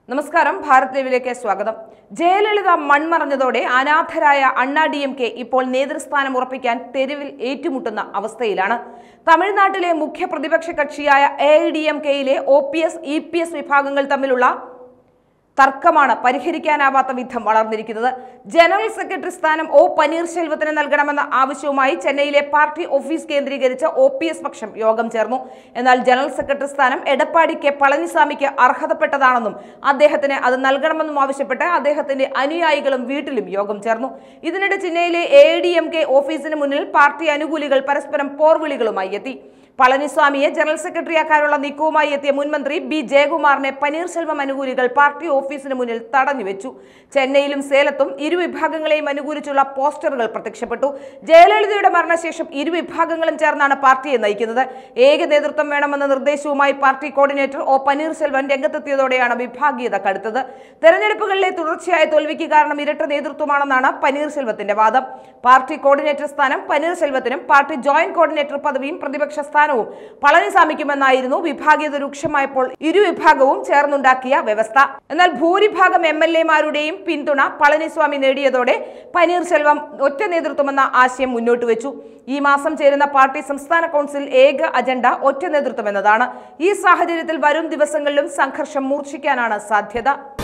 നമസ്കാരം ഭാരത് ലൈവിലേക്ക് സ്വാഗതം ജയലളിത മൺമറഞ്ഞതോടെ അനാഥരായ അണ്ണാ ഡി എം കെ ഇപ്പോൾ നേതൃസ്ഥാനം ഉറപ്പിക്കാൻ തെരുവിൽ ഏറ്റുമുട്ടുന്ന അവസ്ഥയിലാണ് തമിഴ്നാട്ടിലെ മുഖ്യ പ്രതിപക്ഷ കക്ഷിയായ എ ഐ ഡി എം കെയിലെ O P S E P S വിഭാഗങ്ങൾ തമ്മിലുള്ള തർക്കമാണ് പരിഹരിക്കാനാവാത്ത വിധം വളർന്നിരിക്കുന്നത് ജനറൽ സെക്രട്ടറി സ്ഥാനം ഒ പനീർശെൽവത്തിന് നൽകണമെന്ന ആവശ്യവുമായി ചെന്നൈയിലെ പാർട്ടി ഓഫീസ് കേന്ദ്രീകരിച്ച് ഒ പി എസ് പക്ഷം യോഗം ചേർന്നു എന്നാൽ ജനറൽ സെക്രട്ടറി സ്ഥാനം എടപ്പാടി കെ പളനിസ്വാമിക്ക് അർഹതപ്പെട്ടതാണെന്നും അദ്ദേഹത്തിന് അത് നൽകണമെന്നും ആവശ്യപ്പെട്ട് അദ്ദേഹത്തിന്റെ അനുയായികളും വീട്ടിലും യോഗം ചേർന്നു ഇതിനിടെ ചെന്നൈയിലെ എ ഡി എം കെ ഓഫീസിന് മുന്നിൽ പാർട്ടി അനുകൂലികൾ പരസ്പരം പോർവിളികളുമായി എത്തി പളനിസ്വാമിയെ ജനറൽ സെക്രട്ടറിയാക്കാനുള്ള നീക്കവുമായി എത്തിയ മുൻമന്ത്രി ബി ജയകുമാറിനെ പനീർശെൽവം അനുകൂലികൾ പാർട്ടി ഓഫീസിന് മുന്നിൽ തടഞ്ഞുവെച്ചു ചെന്നൈയിലും സേലത്തും ഇരുവിഭാഗങ്ങളെയും അനുകൂലിച്ചുള്ള പോസ്റ്ററുകൾ പ്രത്യക്ഷപ്പെട്ടു ജയലളിതയുടെ മരണശേഷം ഇരുവിഭാഗങ്ങളും ചേർന്നാണ് പാർട്ടിയെ നയിക്കുന്നത് ഏക നേതൃത്വം വേണമെന്ന നിർദ്ദേശവുമായി പാർട്ടി കോർഡിനേറ്റർ ഒ പനീർശെൽവൻ രംഗത്തെത്തിയതോടെയാണ് വിഭാഗീയത കടുത്തത് തെരഞ്ഞെടുപ്പുകളിലെ തുടർച്ചയായ തോൽവിക്ക് കാരണം ഇരട്ട നേതൃത്വമാണെന്നാണ് പനീർശെൽവത്തിന്റെ വാദം പാർട്ടി കോർഡിനേറ്റർ സ്ഥാനം പനീർശെൽവത്തിനും പാർട്ടി ജോയിന്റ് കോർഡിനേറ്റർ പദവിയും പ്രതിപക്ഷ സ്ഥാനവും പളനിസ്വാമിക്കുമെന്നായിരുന്നു വിഭാഗീയത രൂക്ഷമായപ്പോൾ ഇരുവിഭാഗവും ചേർന്നുണ്ടാക്കിയ വ്യവസ്ഥ എന്നാൽ ഭൂരിഭാഗം എം എൽ എമാരുടെയും പിന്തുണ പളനിസ്വാമി നേടിയതോടെ പനീർശെൽവം ഒറ്റ നേതൃത്വമെന്ന ആശയം മുന്നോട്ട് വെച്ചു ഈ മാസം ചേരുന്ന പാർട്ടി സംസ്ഥാന കൗൺസിൽ ഏക അജണ്ട ഒറ്റ നേതൃത്വം എന്നതാണ് ഈ സാഹചര്യത്തിൽ വരും ദിവസങ്ങളിലും സംഘർഷം മൂർച്ഛിക്കാനാണ് സാധ്യത